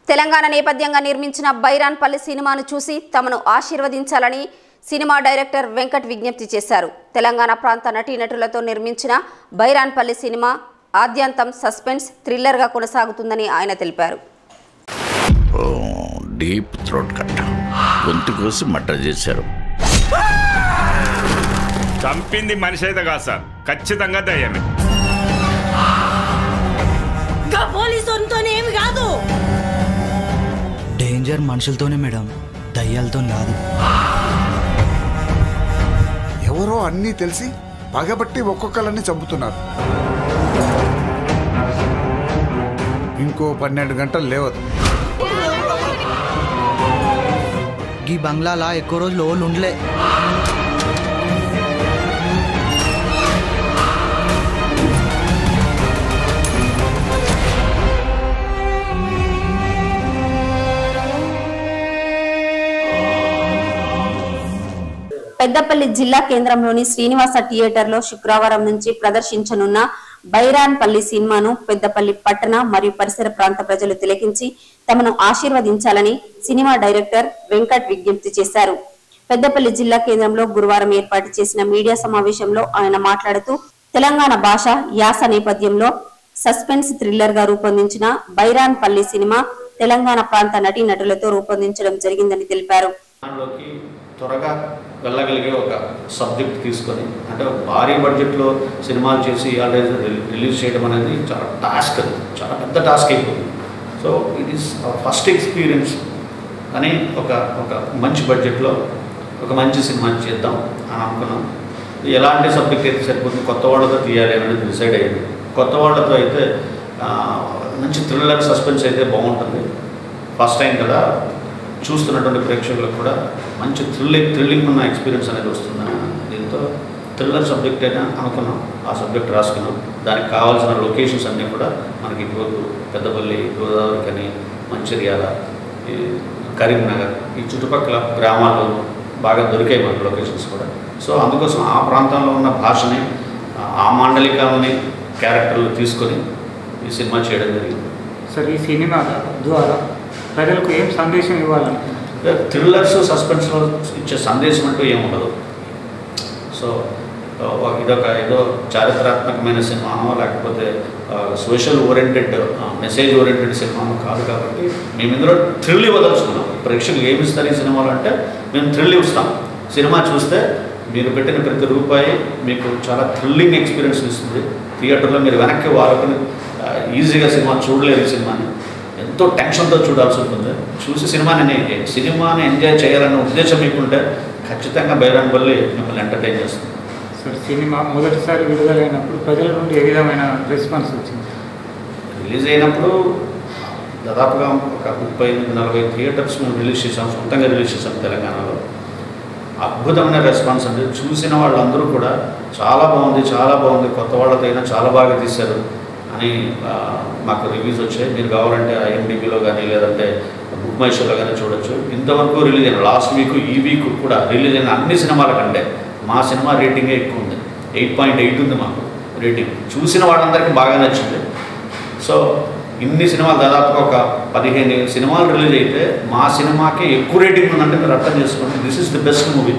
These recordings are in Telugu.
తెలంగాణ నేపథ్యంగా నిర్మించిన బైరాన్పల్లి సినిమాను చూసి తమను ఆశీర్వదించాలని సినిమా డైరెక్టర్ వెంకట్ విజ్ఞప్తి చేశారు తెలంగాణ ప్రాంత నటీనటులతో నిర్మించిన బైరాన్పల్లి సినిమా ఆద్యంతం సస్పెన్స్ థ్రిల్లర్గా కొనసాగుతుందని ఆయన తెలిపారు డీప్ థ్రోట్ కట్ గొంతు కోసి మటర్ చేశారు చంపింది మనిషి అయితే కాదు సార్ ఖచ్చితంగా దయ్యమే గా పోలీసులతో ఏమి కాదు డేంజర్ మనుషులతోనే మేడం దయ్యాలతో కాదు ఎవరో అన్నీ తెలిసి పగబట్టి ఒక్కొక్కరిని చంపుతున్నారు ఇంకో పన్నెండు గంటలు లేవదు ఈ బంగ్లాలా ఎక్కువ రోజులు ఓళ్ళు ఉండలే పెద్దపల్లి జిల్లా కేంద్రంలోని శ్రీనివాస థియేటర్లో శుక్రవారం నుంచి ప్రదర్శించనున్న బైరాన్పల్లి సినిమాను పెద్దపల్లి పట్టణ మరియు పరిసర ప్రాంత ప్రజలు తిలకించి తమను ఆశీర్వదించాలని సినిమా డైరెక్టర్ వెంకట్ విజ్ఞప్తి చేశారు పెద్దపల్లి జిల్లా కేంద్రంలో గురువారం ఏర్పాటు చేసిన మీడియా సమావేశంలో ఆయన మాట్లాడుతూ తెలంగాణ భాష యాస నేపథ్యంలో సస్పెన్స్ థ్రిల్లర్ గా రూపొందించిన బైరాన్పల్లి సినిమా తెలంగాణ ప్రాంత నటీనటులతో రూపొందించడం జరిగిందని తెలిపారు దానిలోకి త్వరగా వెళ్ళగలిగే ఒక సబ్జెక్ట్ తీసుకొని అంటే ఒక భారీ బడ్జెట్లో సినిమాలు చేసి ఆల్రెడీ రిలీజ్ చేయడం అనేది చాలా టాస్క్ అది చాలా పెద్ద టాస్క్ అయిపోయింది so it is first experience అని ఒక ఒక మంచి బడ్జెట్లో ఒక మంచి సినిమా చేద్దాం అని అనుకున్నాం ఎలాంటి సబ్జెక్ట్ అయితే సరిపోతుంది కొత్త వాళ్ళతో తీయాలి అనేది డిసైడ్ అయ్యింది కొత్త వాళ్ళతో అయితే ఆ, మంచి థ్రిల్లర్ సస్పెన్స్ అయితే బాగుంటుంది ఫస్ట్ టైం కదా చూస్తున్నటువంటి ప్రేక్షకులకు కూడా మంచి థ్రిల్లింగ్ థ్రిల్లింగ్ ఉన్న ఎక్స్పీరియన్స్ అనేది వస్తుంది దీంతో థ్రిల్లర్ సబ్జెక్ట్ అయినా అనుకున్నాం ఆ సబ్జెక్ట్ రాసుకున్నాం దానికి కావాల్సిన లొకేషన్స్ అన్నీ కూడా మనకి ఇప్పుడు పెద్దపల్లి గోదావరి కని మంచిర్యాల ఈ కరీంనగర్ ఈ చుట్టుపక్కల గ్రామాల్లో బాగా దొరికాయి మనకు లొకేషన్స్ కూడా సో అందుకోసం ఆ ప్రాంతంలో ఉన్న భాషని ఆ మాండలికాలని క్యారెక్టర్లు తీసుకొని ఈ సినిమా చేయడం జరిగింది సార్ ఈ సినిమా ద్వారా ప్రజలకు ఏం సందేశం ఇవ్వాలనుకుంటున్నారు థ్రిల్లర్స్ సస్పెన్స్లో ఇచ్చే సందేశం అంటూ ఏముండదు సో ఆ, ఇదొక ఏదో చారిత్రాత్మకమైన సినిమానో లేకపోతే సోషల్ ఓరియంటెడ్ మెసేజ్ ఓరియంటెడ్ సినిమానో కాదు కాబట్టి మేము ఇందులో థ్రిల్ ఇవ్వదలుచుకున్నాం ప్రేక్షకులు ఏమి ఇస్తారు ఈ సినిమాలో అంటే మేము థ్రిల్ ఇస్తాం సినిమా చూస్తే మీరు పెట్టిన ప్రతి రూపాయి మీకు చాలా థ్రిల్లింగ్ ఎక్స్పీరియన్స్ ఇస్తుంది థియేటర్లో మీరు వెనక్కి వాడుకొని ఆ, ఈజీగా సినిమా చూడలేరు ఈ సినిమాని ఎంతో టెన్షన్తో చూడాల్సి ఉంటుంది చూసి సినిమాని ఎంజాయ్ చేయండి సినిమాని ఎంజాయ్ చేయాలన్న ఉద్దేశం మీకుంటే ఖచ్చితంగా బైరాన్ బల్లి మిమ్మల్ని ఎంటర్టైన్ చేస్తుంది సార్ సినిమా మొదటిసారి విడుదలైనప్పుడు ప్రజల నుండి ఏ విధమైన రెస్పాన్స్ వచ్చింది రిలీజ్ అయినప్పుడు దాదాపుగా ఒక ముప్పై ఎనిమిది నలభై థియేటర్స్ మేము రిలీజ్ చేసాం సొంతంగా రిలీజ్ చేసాం తెలంగాణలో అద్భుతమైన రెస్పాన్స్ అండి చూసిన వాళ్ళందరూ కూడా చాలా బాగుంది చాలా బాగుంది కొత్త వాళ్ళతో అయినా చాలా బాగా తీశారు అని ఆ, మాకు రివ్యూస్ వచ్చాయి మీరు కావాలంటే ఐఎండిబిలో కానీ లేదంటే బుక్ మై షోలో కానీ చూడొచ్చు ఇంతవరకు రిలీజ్ అయిన లాస్ట్ వీక్ ఈ వీక్ కూడా రిలీజ్ అయిన అన్ని సినిమాల కంటే మా సినిమా రేటింగే ఎక్కువ ఉంది ఎయిట్ పాయింట్ ఎయిట్ ఉంది మాకు రేటింగ్ చూసిన వాళ్ళందరికీ బాగా నచ్చింది సో ఇన్ని సినిమాలు దాదాపుగా ఒక పదిహేను సినిమాలు రిలీజ్ అయితే మా సినిమాకి ఎక్కువ రేటింగ్ ఉందంటే మీరు అర్థం చేసుకోండి this is the best movie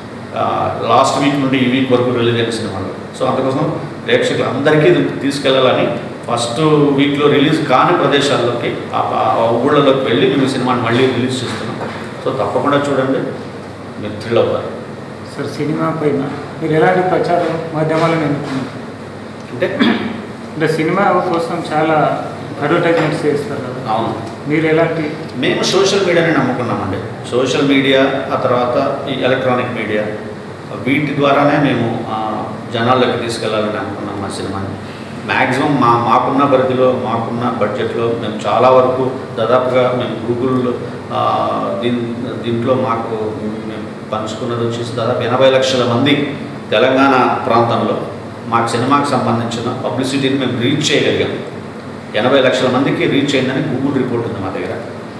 last week నుండి ఈ వీక్ వరకు రిలీజ్ అయిన సినిమాలు సో అందుకోసం ప్రేక్షకులు అందరికీ ఇది తీసుకెళ్లాలని ఫస్ట్ వీక్లో రిలీజ్ కాని ప్రదేశాల్లోకి ఆ ఆ ఊళ్ళలోకి వెళ్ళి మేము ఈ సినిమాని మళ్ళీ రిలీజ్ చేస్తున్నాం సో తప్పకుండా చూడండి మీరు థ్రిల్ అవ్వాలి సార్ సినిమా పైన మీరు ఎలాంటి ప్రచార మాధ్యమాలను ఎన్నుకున్నారు అంటే అంటే సినిమా కోసం చాలా అడ్వర్టైజ్మెంట్స్ చేస్తారు కదా అవును మీరు ఎలాంటి మేము సోషల్ మీడియాని నమ్ముకున్నామండి సోషల్ మీడియా ఆ తర్వాత ఈ ఎలక్ట్రానిక్ మీడియా వీటి ద్వారానే మేము ఆ, జనాల్లోకి తీసుకెళ్ళాలని అనుకున్నాం మా సినిమాని మ్యాక్సిమం మా మాకున్న పరిధిలో మాకున్న బడ్జెట్లో మేము చాలా వరకు దాదాపుగా మేము గూగుల్ ఆ, దీన్ దీంట్లో మాకు మేము పంచుకున్నది వచ్చేసి దాదాపు ఎనభై లక్షల మంది తెలంగాణ ప్రాంతంలో మాకు సినిమాకి సంబంధించిన పబ్లిసిటీని మేము రీచ్ చేయగలిగాం ఎనభై లక్షల మందికి రీచ్ అయిందని గూగుల్ రిపోర్ట్ ఉంది మా దగ్గర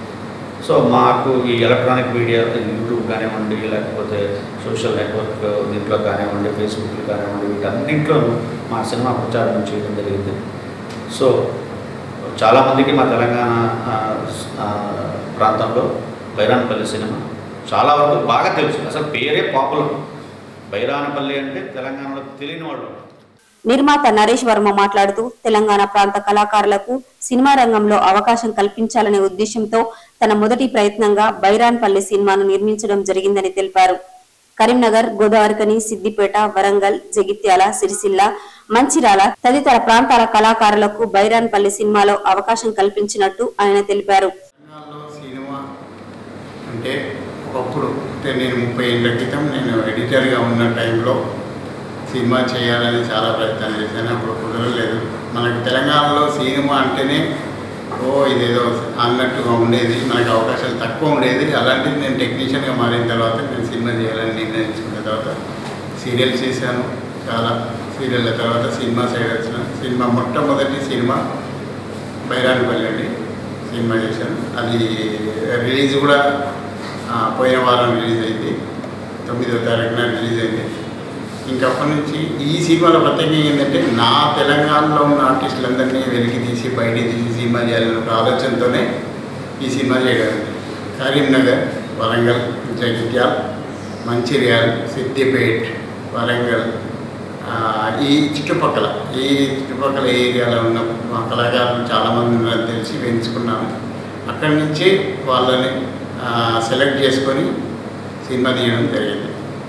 సో మాకు ఈ ఎలక్ట్రానిక్ మీడియా యూట్యూబ్ కానివ్వండి లేకపోతే సోషల్ నెట్వర్క్ దీంట్లో కానివ్వండి ఫేస్బుక్లో కానివ్వండి వీటన్నింటిలోనూ మా సినిమా ప్రచారం చేయడం జరిగింది సో చాలామందికి మా తెలంగాణ ఆ, ఆ, ప్రాంతంలో బైరానపల్లి సినిమా చాలా వరకు బాగా తెలుసు అసలు పేరే పాపులర్ బైరానపల్లి అంటే తెలంగాణలో తెలియని వాళ్ళు ఉన్నారు. నిర్మాత నరేష్ వర్మ మాట్లాడుతూ తెలంగాణ ప్రాంత కళాకారులకు సినిమా రంగంలో అవకాశం కల్పించాలనే ఉద్దేశంతో తన మొదటి ప్రయత్నంగా బైరాన్పల్లి సినిమాను నిర్మించడం జరిగిందని తెలిపారు కరీంనగర్ గోదావరికని సిద్దిపేట వరంగల్ జగిత్యాల సిరిసిల్ల మంచిరాల తదితర ప్రాంతాల కళాకారులకు బైరాన్పల్లి సినిమాలో అవకాశం కల్పించినట్టు ఆయన తెలిపారు తెలంగాణలో సినిమా అంటే ఒకప్పుడు అంటే నేను ముప్పై ఏళ్ళ క్రితం నేను ఎడిటర్గా ఉన్న టైంలో సినిమా చేయాలని చాలా ప్రయత్నాలు చేశాను అప్పుడు కుదరలేదు మనకు తెలంగాణలో సినిమా అంటేనే ఓ ఇదేదో అన్నట్టుగా ఉండేది మనకు అవకాశాలు తక్కువ ఉండేది అలాంటిది నేను టెక్నీషియన్గా మారిన తర్వాత నేను సినిమా చేయాలని నిర్ణయించుకున్న తర్వాత సీరియల్ చేశాను చాలా సీరియళ్ళ తర్వాత సినిమా సైడ్ వచ్చిన సినిమా మొట్టమొదటి సినిమా బైరాన్పల్లి అండి సినిమా చేశాను అది రిలీజ్ కూడా ఆ, పోయిన వారం రిలీజ్ అయింది తొమ్మిదో తారీఖున రిలీజ్ అయింది ఇంకా అప్పటి నుంచి ఈ సినిమాలో ప్రత్యేకంగా ఏంటంటే నా తెలంగాణలో ఉన్న ఆర్టిస్టులందరినీ వెలికి తీసి బయటికి తీసి సినిమా చేయాలనే ఒక ఆలోచనతోనే ఈ సినిమా చేయడం కరీంనగర్ వరంగల్ జగిత్యాల్ మంచిర్యాల్ సిద్దిపేట్ వరంగల్ ఆ, ఈ చుట్టుపక్కల ఈ చుట్టుపక్కల ఏరియాలో ఉన్న మా కళాకారులు చాలామంది ఉన్నారని తెలిసి పెంచుకున్నాను అక్కడి నుంచి వాళ్ళని సెలెక్ట్ చేసుకొని సినిమా తీయడం జరిగింది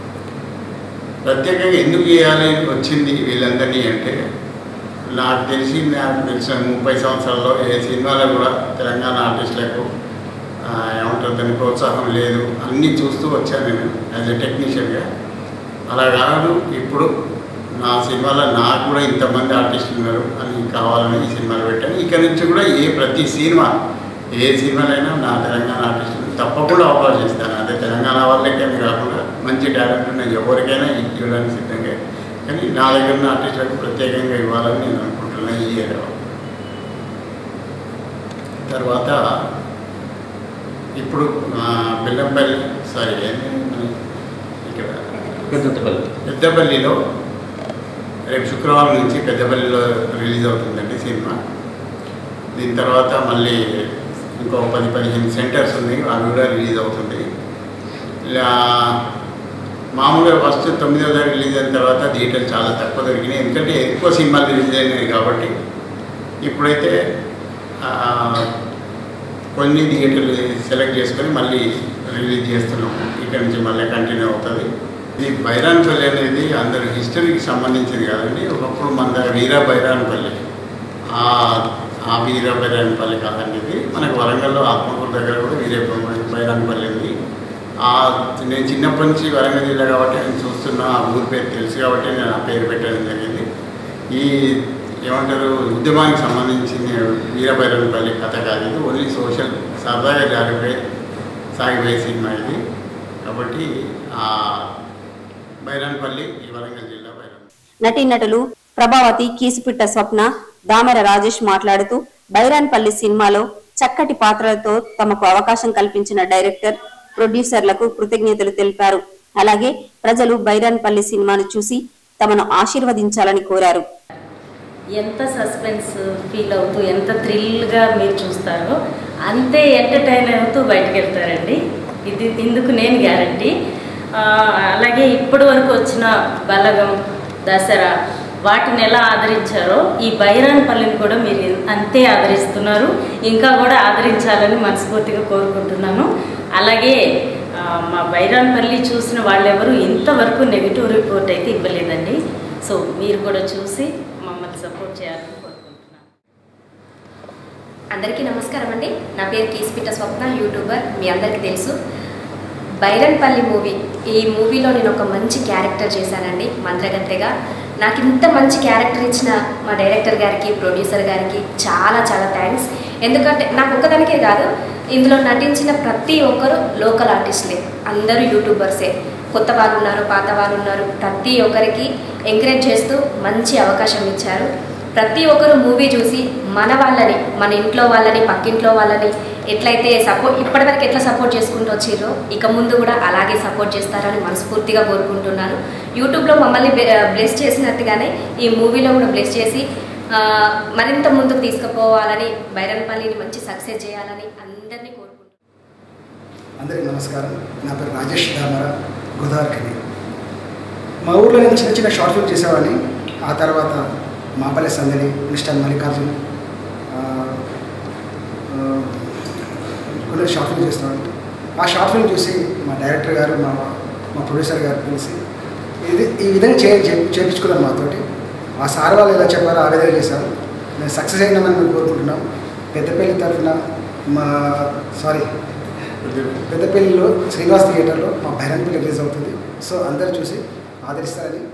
ప్రత్యేకంగా ఎందుకు చేయాలి వచ్చింది వీళ్ళందరినీ అంటే నాకు తెలిసి నాకు తెలిసిన ముప్పై సంవత్సరాల్లో ఏ సినిమాలో కూడా తెలంగాణ ఆర్టిస్టులకు ఆ, ఏమంటారు దాని ప్రోత్సాహం లేదు అన్నీ చూస్తూ వచ్చాను నేను యాజ్ ఎ టెక్నీషియన్గా అలా కాదు ఇప్పుడు నా సినిమాలో నాకు కూడా ఇంతమంది ఆర్టిస్టులు ఉన్నారు అని కావాలని ఈ సినిమాలో పెట్టాను ఇక నుంచి కూడా ఏ ప్రతి సినిమా ఏ సినిమాలైనా నా తెలంగాణ ఆర్టిస్టులు తప్పకుండా అవకాశం ఇస్తాను అదే తెలంగాణ వాళ్ళకే కాకుండా మంచి టాలెంట్ ఉన్న ఎవరికైనా ఇవ్వడానికి సిద్ధంగా కానీ నా దగ్గర ఉన్న ఆర్టిస్టులకు ప్రత్యేకంగా ఇవ్వాలని నేను అనుకుంటున్నాను ఈ ఏరియాలో తర్వాత ఇప్పుడు ఆ, బెల్లంపల్లి సారీ ఏంటి మన ఇక్కడ పెద్దపల్లి పెద్దపల్లిలో రేపు శుక్రవారం నుంచి పెద్దపల్లిలో రిలీజ్ అవుతుందండి సినిమా దీని తర్వాత మళ్ళీ ఇంకో పది పదిహేను సెంటర్స్ ఉన్నాయి అవి కూడా రిలీజ్ అవుతుంది ఇలా మామూలుగా ఫస్ట్ తొమ్మిదో తారీఖు రిలీజ్ అయిన తర్వాత థియేటర్ చాలా తక్కువ దొరికినాయి ఎందుకంటే ఎక్కువ సినిమాలు రిలీజ్ అయినాయి కాబట్టి ఇప్పుడైతే ఆ, కొన్ని థియేటర్లు సెలెక్ట్ చేసుకొని మళ్ళీ రిలీజ్ చేస్తున్నాం ఇక్కడ నుంచి మళ్ళీ కంటిన్యూ అవుతుంది ఇది బైరాన్పల్లి అనేది అందరి హిస్టరీకి సంబంధించింది కాదండి ఒకప్పుడు మన దగ్గర వీరా బైరాన్పల్లి ఆ ఆ వీరా బైరాన్పల్లి కాదండి ఇది మనకు వరంగల్లో ఆత్మకూరు దగ్గర కూడా వీరే బైరాన్పల్లి ఉంది ఆ నేను చిన్నప్పటి నుంచి వరంగల్ జిల్లా కాబట్టి నేను చూస్తున్నా ఆ ఊరి పేరు తెలుసు కాబట్టి నేను ఆ పేరు పెట్టడం జరిగింది ఈ ఏమంటారు ఉద్యమానికి సంబంధించిన వీరభైరవపల్లి కథ కాదు ఇది ఓన్లీ సోషల్ సరదాగా జారిపోయి సాగిపోయే సినిమా ఇది కాబట్టి ఆ బైరాన్పల్లి ఈ వరంగల్ జిల్లా బైరాన్ నటీనటులు ప్రభావతి కీసుపిట్ట స్వప్న దామెర రాజేష్ మాట్లాడుతూ బైరాన్పల్లి సినిమాలో చక్కటి పాత్రలతో తమకు అవకాశం కల్పించిన డైరెక్టర్ ప్రొడ్యూసర్లకు కృతజ్ఞతలు తెలిపారు అలాగే ప్రజలు బైరాన్పల్లి సినిమాను చూసి తమను ఆశీర్వదించాలని కోరారు ఎంత సస్పెన్స్ ఫీల్ అవుతూ ఎంత థ్రిల్గా మీరు చూస్తారో అంతే ఎంటర్టైన్ అవుతూ బయటకు వెళ్తారండి ఇది ఇందుకు నేను గ్యారంటీ అలాగే ఇప్పటి వరకు వచ్చిన బలగం దసరా వాటిని ఎలా ఆదరించారో ఈ బైరాన్పల్లిని కూడా మీరు అంతే ఆదరిస్తున్నారు ఇంకా కూడా ఆదరించాలని మనస్ఫూర్తిగా కోరుకుంటున్నాను అలాగే ఆ, మా బైరాన్పల్లి చూసిన వాళ్ళెవరూ ఇంతవరకు నెగిటివ్ రిపోర్ట్ అయితే ఇవ్వలేదండి సో మీరు కూడా చూసి మమ్మల్ని సపోర్ట్ చేయాలని కోరుకుంటున్నాను అందరికీ నమస్కారం అండి నా పేరు కీస్పిట్ట స్వప్న యూట్యూబర్ మీ అందరికీ తెలుసు బైరన్పల్లి మూవీ ఈ మూవీలో నేను ఒక మంచి క్యారెక్టర్ చేశానండి మంత్రగత్తెగా నాకు ఇంత మంచి క్యారెక్టర్ ఇచ్చిన మా డైరెక్టర్ గారికి ప్రొడ్యూసర్ గారికి చాలా చాలా థ్యాంక్స్ ఎందుకంటే నాకు ఒక్కదానికే కాదు ఇందులో నటించిన ప్రతి ఒక్కరు లోకల్ ఆర్టిస్టులే అందరూ యూట్యూబర్సే కొత్త వాళ్ళు ఉన్నారు పాత వాళ్ళు ఉన్నారు ప్రతి ఒక్కరికి ఎంకరేజ్ చేస్తూ మంచి అవకాశం ఇచ్చారు ప్రతి ఒక్కరు మూవీ చూసి మన వాళ్ళని మన ఇంట్లో వాళ్ళని పక్కింట్లో వాళ్ళని ఎట్లయితే సపోర్ట్ ఇప్పటివరకు ఎట్లా సపోర్ట్ చేసుకుంటూ వచ్చిర్రో ఇక ముందు కూడా అలాగే సపోర్ట్ చేస్తారని మనస్ఫూర్తిగా కోరుకుంటున్నాను యూట్యూబ్లో మమ్మల్ని బ్లెస్ చేసినట్టుగానే ఈ మూవీలో కూడా బ్లెస్ చేసి ఆ, మరింత ముందుకు తీసుకుపోవాలని బైరన్పల్లిని మంచి సక్సెస్ చేయాలని అందరినీ కోరుకుంటున్నాను అందరికీ నమస్కారం నా పేరు రాజేష్ దామర గోదావరికని మా ఊర్లో నేను చిన్న చిన్న షార్ట్ ఫిల్మ్ చేసేవాడిని ఆ తర్వాత మాపల్లి సందడి మిస్టర్ మల్లికార్జున్ ఆ, ఆ, కొన్ని షార్ట్ ఫిల్మ్ చేస్తున్నాను ఆ షార్ట్ ఫిల్మ్ చూసి మా డైరెక్టర్ గారు మా మా ప్రొడ్యూసర్ గారు కలిసి ఇది ఈ విధంగా చే చే- చేపించుకున్నాం మాతోటి ఆ సార్ వాళ్ళు ఎలా చెప్పారో ఆ విధంగా చేశారు మేము సక్సెస్ అయినామని మేము కోరుకుంటున్నాం పెద్దపల్లి తరఫున మా సారీ పెద్దపల్లిలో శ్రీనివాస్ థియేటర్లో మా బైరంపల్లి రిలీజ్ అవుతుంది సో అందరూ చూసి ఆదరిస్తారని